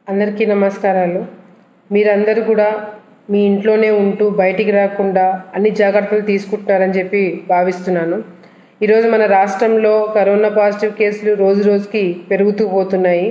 అందరికీ నమస్కారాలు మీరందరూ కూడా మీ ఇంట్లోనే ఉంటూ బయటికి రాకుండా అన్ని జాగ్రత్తలు తీసుకుంటున్నారని చెప్పి భావిస్తున్నాను ఈరోజు మన రాష్ట్రంలో కరోనా పాజిటివ్ కేసులు రోజు రోజుకి పెరుగుతూ పోతున్నాయి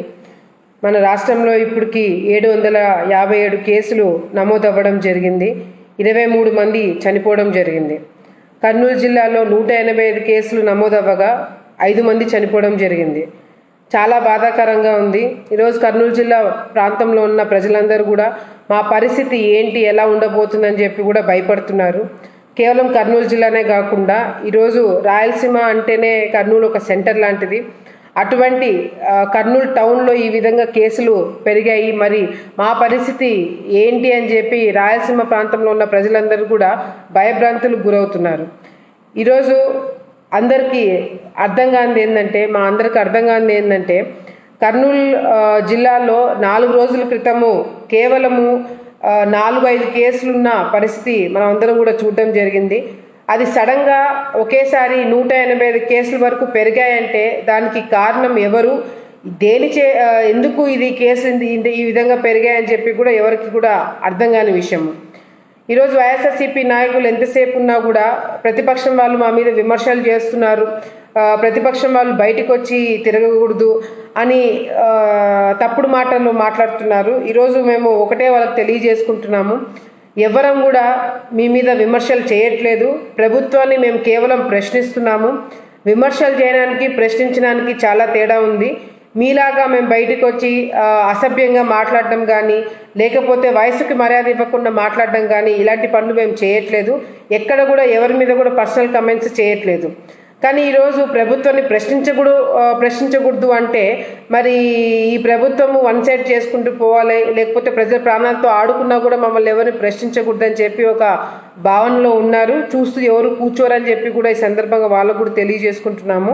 మన రాష్ట్రంలో ఇప్పటికి ఏడు వందల యాభై ఏడు కేసులు నమోదవ్వడం జరిగింది ఇరవై మూడు మంది చనిపోవడం జరిగింది కర్నూలు జిల్లాలో నూట ఎనభై ఐదు కేసులు నమోదవ్వగా ఐదు మంది చనిపోవడం జరిగింది చాలా బాధాకరంగా ఉంది ఈరోజు కర్నూలు జిల్లా ప్రాంతంలో ఉన్న ప్రజలందరూ కూడా మా పరిస్థితి ఏంటి ఎలా ఉండబోతుందని చెప్పి కూడా భయపడుతున్నారు కేవలం కర్నూలు జిల్లానే కాకుండా ఈరోజు రాయలసీమ అంటేనే కర్నూలు ఒక సెంటర్ లాంటిది అటువంటి ఆ, కర్నూలు టౌన్లో ఈ విధంగా కేసులు పెరిగాయి మరి మా పరిస్థితి ఏంటి అని చెప్పి రాయలసీమ ప్రాంతంలో ఉన్న ప్రజలందరూ కూడా భయభ్రాంతులకు గురవుతున్నారు ఈరోజు అందరికీ అర్థం కానిది ఏంటంటే మా అందరికి అర్థం కానిది ఏంటంటే కర్నూలు ఆ, జిల్లాలో నాలుగు రోజుల క్రితము కేవలము ఆ, నాలుగు ఐదు కేసులున్న పరిస్థితి మనం అందరం కూడా చూడడం జరిగింది అది సడన్గా ఒకేసారి నూట ఎనభై ఐదు కేసుల వరకు పెరిగాయంటే దానికి కారణం ఎవరు దేని చే ఆ, ఎందుకు ఇది కేసు ఇంత- ఈ విధంగా పెరిగాయని చెప్పి కూడా ఎవరికి కూడా అర్థం కాని విషయము ఈరోజు వైఎస్ఆర్సీపీ నాయకులు ఎంతసేపు ఉన్నా కూడా ప్రతిపక్షం వాళ్ళు మా మీద విమర్శలు చేస్తున్నారు ఆ, ప్రతిపక్షం వాళ్ళు బయటకు వచ్చి తిరగకూడదు అని ఆ, తప్పుడు మాటలు మాట్లాడుతున్నారు ఈరోజు మేము ఒకటే వాళ్ళకి తెలియజేసుకుంటున్నాము ఎవరం కూడా మీ మీద విమర్శలు చేయట్లేదు ప్రభుత్వాన్ని మేము కేవలం ప్రశ్నిస్తున్నాము విమర్శలు చేయడానికి ప్రశ్నించడానికి చాలా తేడా ఉంది మీలాగా మేము బయటకు వచ్చి ఆ, అసభ్యంగా మాట్లాడడం కానీ లేకపోతే వయసుకి మర్యాద ఇవ్వకుండా మాట్లాడడం కానీ ఇలాంటి పనులు మేము చేయట్లేదు ఎక్కడ కూడా ఎవరి మీద కూడా పర్సనల్ కమెంట్స్ చేయట్లేదు కానీ ఈరోజు ప్రభుత్వాన్ని ప్రశ్నించకూడదు ఆ, ప్రశ్నించకూడదు అంటే మరి ఈ ప్రభుత్వము వన్ సైడ్ చేసుకుంటూ పోవాలి లేకపోతే ప్రజల ప్రాణాలతో ఆడుకున్నా కూడా మమ్మల్ని ఎవరిని ప్రశ్నించకూడదు అని చెప్పి ఒక భావనలో ఉన్నారు చూస్తూ ఎవరు కూర్చోరని చెప్పి కూడా ఈ సందర్భంగా వాళ్ళకు కూడా తెలియజేసుకుంటున్నాము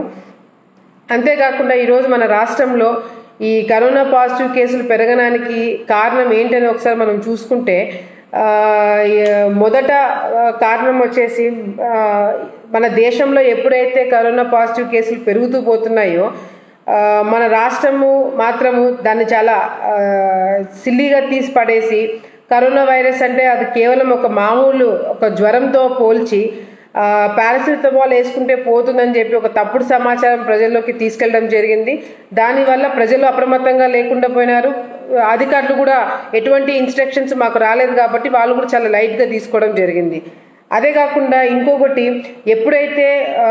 అంతేకాకుండా ఈరోజు మన రాష్ట్రంలో ఈ కరోనా పాజిటివ్ కేసులు పెరగడానికి కారణం ఏంటని ఒకసారి మనం చూసుకుంటే ఆ, ఈ మొదట ఆ, కారణం వచ్చేసి ఆ, మన దేశంలో ఎప్పుడైతే కరోనా పాజిటివ్ కేసులు పెరుగుతూ పోతున్నాయో ఆ, మన రాష్ట్రము మాత్రము దాన్ని చాలా ఆ, సిల్లీగా తీసి పడేసి కరోనా వైరస్ అంటే అది కేవలం ఒక మామూలు ఒక జ్వరంతో పోల్చి ఆ, పారాసిటమాల్ వేసుకుంటే పోతుందని చెప్పి ఒక తప్పుడు సమాచారం ప్రజల్లోకి తీసుకెళ్ళడం జరిగింది దానివల్ల ప్రజలు అప్రమత్తంగా లేకుండా పోయినారు అధికారులు కూడా ఎటువంటి ఇన్స్ట్రక్షన్స్ మాకు రాలేదు కాబట్టి వాళ్ళు కూడా చాలా లైట్గా తీసుకోవడం జరిగింది అదే కాకుండా ఇంకొకటి ఎప్పుడైతే ఆ,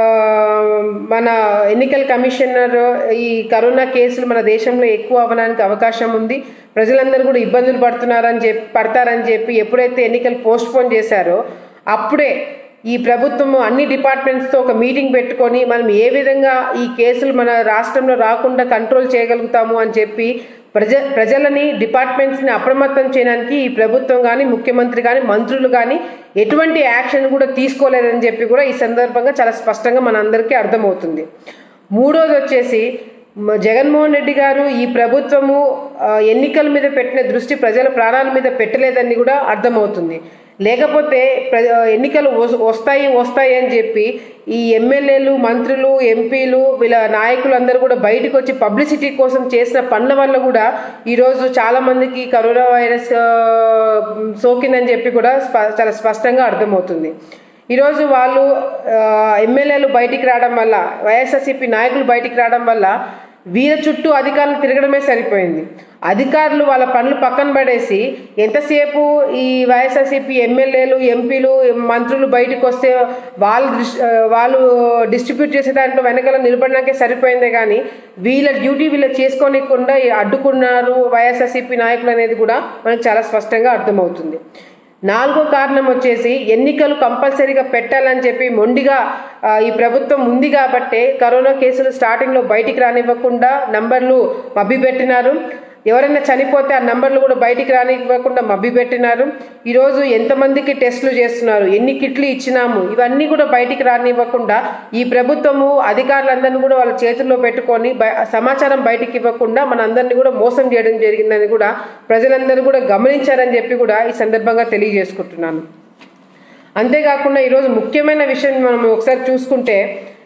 మన ఎన్నికల కమిషనర్ ఈ కరోనా కేసులు మన దేశంలో ఎక్కువ అవ్వడానికి అవకాశం ఉంది ప్రజలందరూ కూడా ఇబ్బందులు పడుతున్నారని చెప్పి పడతారని చెప్పి ఎప్పుడైతే ఎన్నికలు పోస్ట్ పోన్ చేశారో అప్పుడే ఈ ప్రభుత్వము అన్ని డిపార్ట్మెంట్స్తో ఒక మీటింగ్ పెట్టుకొని మనం ఏ విధంగా ఈ కేసులు మన రాష్ట్రంలో రాకుండా కంట్రోల్ చేయగలుగుతాము అని చెప్పి ప్రజ ప్రజలని డిపార్ట్మెంట్స్ని అప్రమత్తం చేయడానికి ఈ ప్రభుత్వం కానీ ముఖ్యమంత్రి కానీ మంత్రులు కానీ ఎటువంటి యాక్షన్ కూడా తీసుకోలేదని చెప్పి కూడా ఈ సందర్భంగా చాలా స్పష్టంగా మనందరికీ అర్థమవుతుంది మూడోది వచ్చేసి మ- జగన్మోహన్ రెడ్డి గారు ఈ ప్రభుత్వము ఆ, ఎన్నికల మీద పెట్టిన దృష్టి ప్రజల ప్రాణాల మీద పెట్టలేదని కూడా అర్థమవుతుంది లేకపోతే ప్ర ఎన్నికలు వస్- వస్తాయి వస్తాయి అని చెప్పి ఈ ఎమ్మెల్యేలు మంత్రులు ఎంపీలు వీళ్ళ నాయకులందరూ కూడా బయటకు వచ్చి పబ్లిసిటీ కోసం చేసిన పనుల వల్ల కూడా ఈరోజు చాలా మందికి కరోనా వైరస్ ఆ, సోకిందని చెప్పి కూడా స్ప- చాలా స్పష్టంగా అర్థమవుతుంది ఈరోజు వాళ్ళు ఆ, ఎమ్మెల్యేలు బయటికి రావడం వల్ల వైఎస్ఆర్సీపీ నాయకులు బయటికి రావడం వల్ల వీళ్ళ చుట్టూ అధికారులు తిరగడమే సరిపోయింది అధికారులు వాళ్ళ పనులు పక్కన పడేసి ఎంతసేపు ఈ వైఎస్ఆర్సీపీ ఎమ్మెల్యేలు ఎంపీలు మంత్రులు బయటకు వస్తే వాళ్ళు డిస్- ఆ, వాళ్ళు డిస్ట్రిబ్యూట్ చేసే దాంట్లో వెనకాల నిలబడడానికే సరిపోయిందే కానీ వీళ్ళ డ్యూటీ వీళ్ళు చేసుకోనికుండా అడ్డుకున్నారు వైఎస్ఆర్సీపీ నాయకులు అనేది కూడా మనకు చాలా స్పష్టంగా అర్థమవుతుంది నాలుగో కారణం వచ్చేసి ఎన్నికలు కంపల్సరీగా పెట్టాలని చెప్పి మొండిగా ఆ, ఈ ప్రభుత్వం ఉంది కాబట్టే కరోనా కేసులు స్టార్టింగ్లో బయటికి రానివ్వకుండా నంబర్లు మభ్యపెట్టినారు ఎవరైనా చనిపోతే ఆ నంబర్లు కూడా బయటికి రానివ్వకుండా మభ్యపెట్టినారు ఈరోజు ఎంతమందికి టెస్టులు చేస్తున్నారు ఎన్ని కిట్లు ఇచ్చినాము ఇవన్నీ కూడా బయటికి రానివ్వకుండా ఈ ప్రభుత్వము అధికారులందరినీ కూడా వాళ్ళ చేతుల్లో పెట్టుకొని బయ- సమాచారం బయటికి ఇవ్వకుండా మన అందరినీ కూడా మోసం చేయడం జరిగిందని కూడా ప్రజలందరూ కూడా గమనించారని చెప్పి కూడా ఈ సందర్భంగా తెలియజేసుకుంటున్నాను అంతేకాకుండా ఈరోజు ముఖ్యమైన విషయం మనం ఒకసారి చూసుకుంటే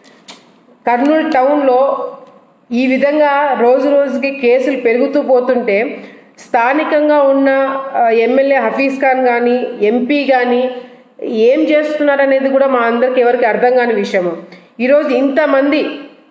కర్నూలు టౌన్లో ఈ విధంగా రోజు రోజుకి కేసులు పెరుగుతూ పోతుంటే స్థానికంగా ఉన్న ఆ, ఎమ్మెల్యే హఫీజ్ ఖాన్ కానీ ఎంపీ కానీ ఏం చేస్తున్నారు అనేది కూడా మా అందరికి ఎవరికి అర్థం కాని విషయము ఈరోజు ఇంతమంది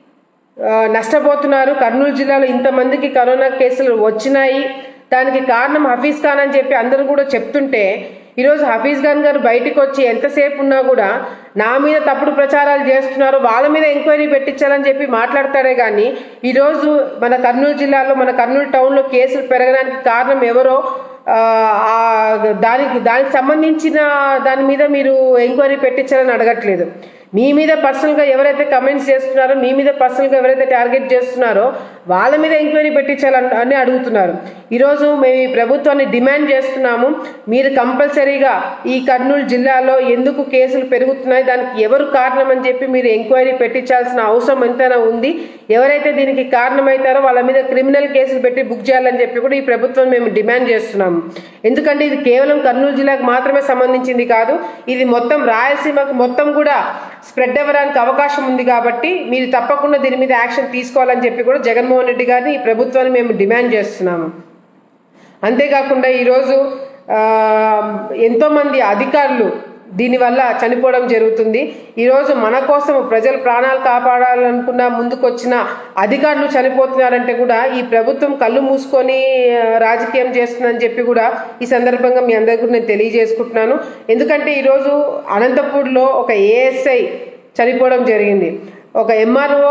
ఆ, నష్టపోతున్నారు కర్నూలు జిల్లాలో ఇంతమందికి కరోనా కేసులు వచ్చినాయి దానికి కారణం హఫీజ్ ఖాన్ అని చెప్పి అందరూ కూడా చెప్తుంటే ఈరోజు హఫీజ్ ఖాన్ గారు బయటకు వచ్చి ఎంతసేపు ఉన్నా కూడా నా మీద తప్పుడు ప్రచారాలు చేస్తున్నారు వాళ్ళ మీద ఎంక్వైరీ పెట్టించాలని చెప్పి మాట్లాడతాడే కానీ ఈరోజు మన కర్నూలు జిల్లాలో మన కర్నూలు టౌన్లో కేసులు పెరగడానికి కారణం ఎవరో ఆ, ఆ, దానికి దానికి సంబంధించిన దాని మీద మీరు ఎంక్వైరీ పెట్టించాలని అడగట్లేదు మీ మీద పర్సనల్గా ఎవరైతే కమెంట్స్ చేస్తున్నారో మీ మీద పర్సనల్గా ఎవరైతే టార్గెట్ చేస్తున్నారో వాళ్ళ మీద ఎంక్వైరీ పెట్టించాలని అని అడుగుతున్నారు ఈరోజు మేము ఈ ప్రభుత్వాన్ని డిమాండ్ చేస్తున్నాము మీరు కంపల్సరీగా ఈ కర్నూలు జిల్లాలో ఎందుకు కేసులు పెరుగుతున్నాయి దానికి ఎవరు కారణం అని చెప్పి మీరు ఎంక్వైరీ పెట్టించాల్సిన అవసరం ఎంతైనా ఉంది ఎవరైతే దీనికి కారణమవుతారో వాళ్ళ మీద క్రిమినల్ కేసులు పెట్టి బుక్ చేయాలని చెప్పి కూడా ఈ ప్రభుత్వం మేము డిమాండ్ చేస్తున్నాము ఎందుకంటే ఇది కేవలం కర్నూలు జిల్లాకు మాత్రమే సంబంధించింది కాదు ఇది మొత్తం రాయలసీమకు మొత్తం కూడా స్ప్రెడ్ అవ్వడానికి అవకాశం ఉంది కాబట్టి మీరు తప్పకుండా దీని మీద యాక్షన్ తీసుకోవాలని చెప్పి కూడా జగన్మోహన్ రెడ్డి గారిని ఈ ప్రభుత్వాన్ని మేము డిమాండ్ చేస్తున్నాము అంతేకాకుండా ఈరోజు ఆ, ఎంతోమంది అధికారులు దీనివల్ల చనిపోవడం జరుగుతుంది ఈరోజు మన కోసం ప్రజల ప్రాణాలు కాపాడాలనుకున్న ముందుకొచ్చిన అధికారులు చనిపోతున్నారంటే కూడా ఈ ప్రభుత్వం కళ్ళు మూసుకొని ఆ, రాజకీయం చేస్తుందని చెప్పి కూడా ఈ సందర్భంగా మీ అందరికీ నేను తెలియజేసుకుంటున్నాను ఎందుకంటే ఈరోజు అనంతపూర్లో ఒక ఏఎస్ఐ చనిపోవడం జరిగింది ఒక ఎంఆర్ఓ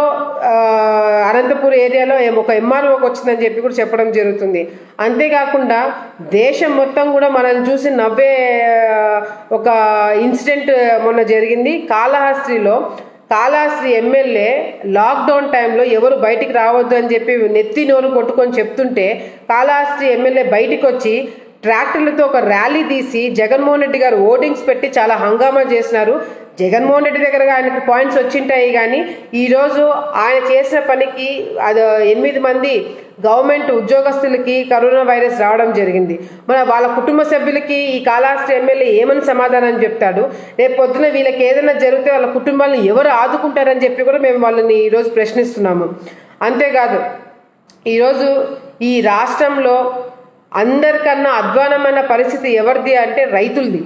అనంతపూర్ ఏరియాలో ఏం- ఒక ఎంఆర్ఓకి వచ్చిందని చెప్పి కూడా చెప్పడం జరుగుతుంది అంతేకాకుండా దేశం మొత్తం కూడా మనం చూసి నవ్వే ఆ, ఒక ఇన్సిడెంట్ మొన్న జరిగింది కాళహస్త్రిలో కాళహస్త్రి ఎమ్మెల్యే లాక్డౌన్ టైంలో ఎవరు బయటికి రావద్దు అని చెప్పి నెత్తి నోరు కొట్టుకొని చెప్తుంటే కాళహస్త్రి ఎమ్మెల్యే బయటికి వచ్చి ట్రాక్టర్లతో ఒక ర్యాలీ తీసి జగన్మోహన్ రెడ్డి గారు ఓటింగ్స్ పెట్టి చాలా హంగామా చేసినారు జగన్మోహన్ రెడ్డి దగ్గర ఆయనకు పాయింట్స్ వచ్చింటాయి కానీ ఈరోజు ఆయన చేసిన పనికి అది ఎనిమిది మంది గవర్నమెంట్ ఉద్యోగస్తులకి కరోనా వైరస్ రావడం జరిగింది మన వాళ్ళ కుటుంబ సభ్యులకి ఈ కాళహస్తి ఎమ్మెల్యే ఏమని సమాధానం చెప్తాడు రేపు పొద్దున వీళ్ళకి ఏదైనా జరిగితే వాళ్ళ కుటుంబాలను ఎవరు ఆదుకుంటారని చెప్పి కూడా మేము వాళ్ళని ఈరోజు ప్రశ్నిస్తున్నాము అంతేకాదు ఈరోజు ఈ రాష్ట్రంలో అందరికన్నా అధ్వానమైన పరిస్థితి ఎవరిది అంటే రైతులది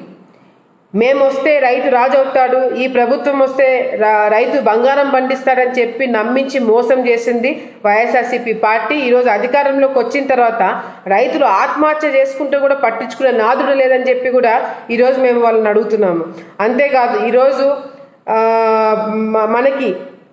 మేము వస్తే రైతు రాజు అవుతాడు ఈ ప్రభుత్వం వస్తే రా- రైతు బంగారం పండిస్తాడని చెప్పి నమ్మించి మోసం చేసింది వైఎస్ఆర్సీపీ పార్టీ ఈరోజు అధికారంలోకి వచ్చిన తర్వాత రైతులు ఆత్మహత్య చేసుకుంటూ కూడా పట్టించుకునే నాదుడు లేదని చెప్పి కూడా ఈరోజు మేము వాళ్ళని అడుగుతున్నాము అంతేకాదు ఈరోజు ఆ, మ- మనకి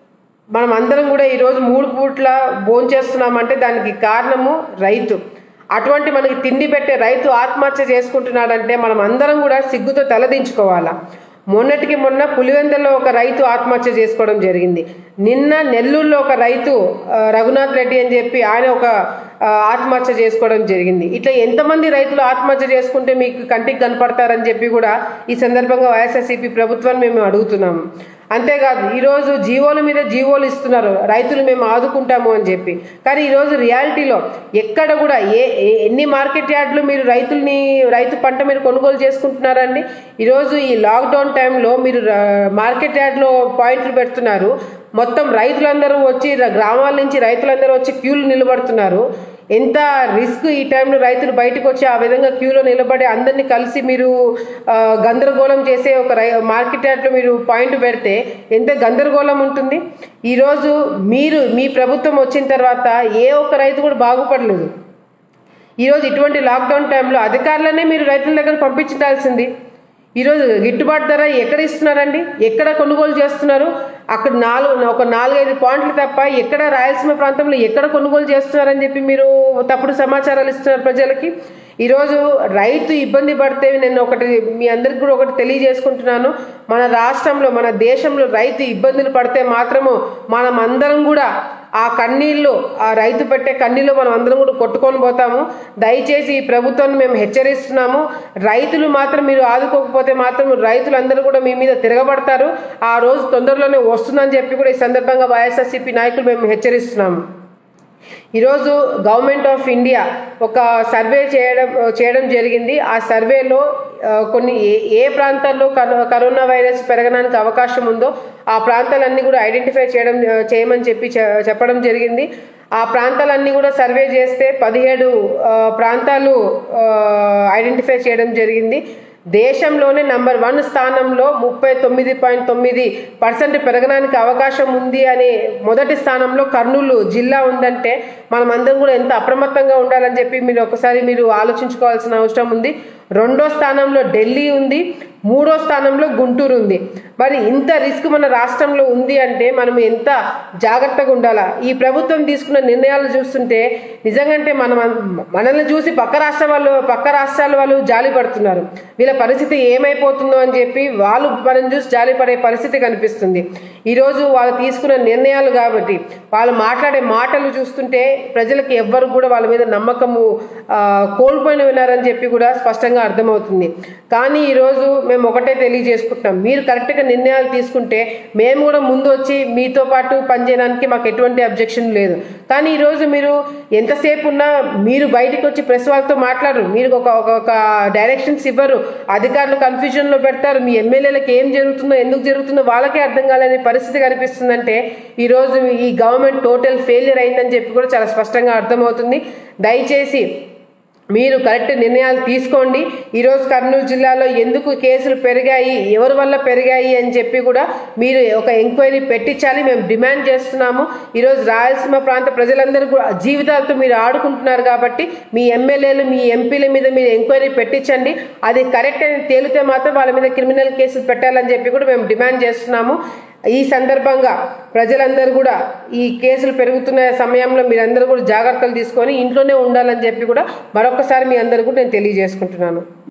మనం అందరం కూడా ఈరోజు మూడు పూట్ల భోంచేస్తున్నామంటే దానికి కారణము రైతు అటువంటి మనకి తిండి పెట్టే రైతు ఆత్మహత్య చేసుకుంటున్నాడంటే మనం అందరం కూడా సిగ్గుతో తలదించుకోవాలా మొన్నటికి మొన్న పులివెందల్లో ఒక రైతు ఆత్మహత్య చేసుకోవడం జరిగింది నిన్న నెల్లూరులో ఒక రైతు ఆ, రఘునాథ్ రెడ్డి అని చెప్పి ఆయన ఒక ఆ, ఆత్మహత్య చేసుకోవడం జరిగింది ఇట్లా ఎంతమంది రైతులు ఆత్మహత్య చేసుకుంటే మీకు కంటికి కనపడతారని చెప్పి కూడా ఈ సందర్భంగా వైఎస్ఆర్సీపీ ప్రభుత్వాన్ని మేము అడుగుతున్నాము అంతేకాదు ఈరోజు జీవోల మీద జీవోలు ఇస్తున్నారు రైతులు మేము ఆదుకుంటాము అని చెప్పి కానీ ఈరోజు రియాలిటీలో ఎక్కడ కూడా ఏ ఏ- ఎన్ని మార్కెట్ యార్డులు మీరు రైతుల్ని రైతు పంట మీరు కొనుగోలు చేసుకుంటున్నారండి ఈరోజు ఈ లాక్డౌన్ టైంలో మీరు ర- మార్కెట్ యార్డ్లో పాయింట్లు పెడుతున్నారు మొత్తం రైతులందరూ వచ్చి ర- గ్రామాల నుంచి రైతులందరూ వచ్చి క్యూలు నిలబడుతున్నారు ఎంత రిస్క్ ఈ టైంలో రైతులు బయటకు వచ్చి ఆ విధంగా క్యూలో నిలబడి అందరినీ కలిసి మీరు ఆ, గందరగోళం చేసే ఒక రై మార్కెట్ యార్డ్లో మీరు పాయింట్ పెడితే ఎంత గందరగోళం ఉంటుంది ఈరోజు మీరు మీ ప్రభుత్వం వచ్చిన తర్వాత ఏ ఒక్క రైతు కూడా బాగుపడలేదు ఈరోజు ఇటువంటి లాక్డౌన్ టైంలో అధికారులనే మీరు రైతుల దగ్గర పంపించాల్సింది ఈరోజు గిట్టుబాటు ధర ఎక్కడ ఇస్తున్నారండి ఎక్కడ కొనుగోలు చేస్తున్నారు అక్కడ నాలుగు ఒక నాలుగైదు పాయింట్లు తప్ప ఎక్కడ రాయలసీమ ప్రాంతంలో ఎక్కడ కొనుగోలు చేస్తున్నారని చెప్పి మీరు తప్పుడు సమాచారాలు ఇస్తున్నారు ప్రజలకి ఈరోజు రైతు ఇబ్బంది పడితే నేను ఒకటి మీ అందరికి కూడా ఒకటి తెలియజేసుకుంటున్నాను మన రాష్ట్రంలో మన దేశంలో రైతు ఇబ్బందులు పడితే మాత్రము మనం అందరం కూడా ఆ కన్నీళ్ళు ఆ రైతు పెట్టే కన్నీళ్ళు మనం అందరం కూడా కొట్టుకొని పోతాము దయచేసి ఈ ప్రభుత్వాన్ని మేము హెచ్చరిస్తున్నాము రైతులు మాత్రం మీరు ఆదుకోకపోతే మాత్రం రైతులందరూ కూడా మీ మీద తిరగబడతారు ఆ రోజు తొందరలోనే వస్తుందని చెప్పి కూడా ఈ సందర్భంగా వైఎస్ఆర్సీపీ నాయకులు మేము హెచ్చరిస్తున్నాము ఈరోజు గవర్నమెంట్ ఆఫ్ ఇండియా ఒక సర్వే చేయడం చేయడం జరిగింది ఆ సర్వేలో ఆ, కొన్ని ఏ ఏ ప్రాంతాల్లో కరో- కరోనా వైరస్ పెరగడానికి అవకాశం ఉందో ఆ ప్రాంతాలన్నీ కూడా ఐడెంటిఫై చేయడం ఆ, చేయమని చెప్పి చె- చెప్పడం జరిగింది ఆ ప్రాంతాలన్నీ కూడా సర్వే చేస్తే పదిహేడు ఆ, ప్రాంతాలు ఐడెంటిఫై చేయడం జరిగింది దేశంలోనే నంబర్ వన్ స్థానంలో ముప్పై తొమ్మిది పాయింట్ తొమ్మిది పర్సెంట్ పెరగడానికి అవకాశం ఉంది అని మొదటి స్థానంలో కర్నూలు జిల్లా ఉందంటే మనం అందరం కూడా ఎంత అప్రమత్తంగా ఉండాలని చెప్పి మీరు ఒకసారి మీరు ఆలోచించుకోవాల్సిన అవసరం ఉంది రెండో స్థానంలో ఢిల్లీ ఉంది మూడో స్థానంలో గుంటూరు ఉంది మరి ఇంత రిస్క్ మన రాష్ట్రంలో ఉంది అంటే మనం ఎంత జాగ్రత్తగా ఉండాలా ఈ ప్రభుత్వం తీసుకున్న నిర్ణయాలు చూస్తుంటే నిజంగానే మనం మనల్ని చూసి పక్క రాష్ట్ర వాళ్ళు పక్క రాష్ట్రాల వాళ్ళు జాలి పడుతున్నారు వీళ్ళ పరిస్థితి ఏమైపోతుందో అని చెప్పి వాళ్ళు మనం చూసి జాలి పడే పరిస్థితి కనిపిస్తుంది ఈరోజు వాళ్ళు తీసుకున్న నిర్ణయాలు కాబట్టి వాళ్ళు మాట్లాడే మాటలు చూస్తుంటే ప్రజలకు ఎవ్వరు కూడా వాళ్ళ మీద నమ్మకము ఆ, కోల్పోయిన వినారని చెప్పి కూడా స్పష్టంగా అర్థమవుతుంది కానీ ఈరోజు మేము ఒకటే తెలియజేసుకుంటున్నాం మీరు కరెక్ట్గా నిర్ణయాలు తీసుకుంటే మేము కూడా ముందు వచ్చి మీతో పాటు పనిచేయడానికి మాకు ఎటువంటి అబ్జెక్షన్ లేదు కానీ ఈరోజు మీరు ఎంతసేపు ఉన్నా మీరు బయటికి వచ్చి ప్రెస్ వాళ్ళతో మాట్లాడరు మీరు ఒక ఒక- ఒక డైరెక్షన్స్ ఇవ్వరు అధికారులు కన్ఫ్యూజన్లో పెడతారు మీ ఎమ్మెల్యేలకు ఏం జరుగుతుందో ఎందుకు జరుగుతుందో వాళ్ళకే అర్థం కాలేని పరిస్థితి కనిపిస్తుందంటే ఈరోజు ఈ గవర్నమెంట్ టోటల్ ఫెయిలియర్ అయిందని చెప్పి కూడా చాలా స్పష్టంగా అర్థమవుతుంది దయచేసి మీరు కరెక్ట్ నిర్ణయాలు తీసుకోండి ఈరోజు కర్నూలు జిల్లాలో ఎందుకు కేసులు పెరిగాయి ఎవరి వల్ల పెరిగాయి అని చెప్పి కూడా మీరు ఒక ఎంక్వైరీ పెట్టించాలి మేము డిమాండ్ చేస్తున్నాము ఈరోజు రాయలసీమ ప్రాంత ప్రజలందరూ కూడా జీవితాలతో మీరు ఆడుకుంటున్నారు కాబట్టి మీ ఎమ్మెల్యేలు మీ ఎంపీల మీద మీరు ఎంక్వైరీ పెట్టించండి అది కరెక్ట్ అని తేలితే మాత్రం వాళ్ళ మీద క్రిమినల్ కేసులు పెట్టాలని చెప్పి కూడా మేము డిమాండ్ చేస్తున్నాము ఈ సందర్భంగా ప్రజలందరూ కూడా ఈ కేసులు పెరుగుతున్న సమయంలో మీరందరూ కూడా జాగ్రత్తలు తీసుకొని ఇంట్లోనే ఉండాలని చెప్పి కూడా మరొకసారి మీ అందరూ కూడా నేను తెలియజేసుకుంటున్నాను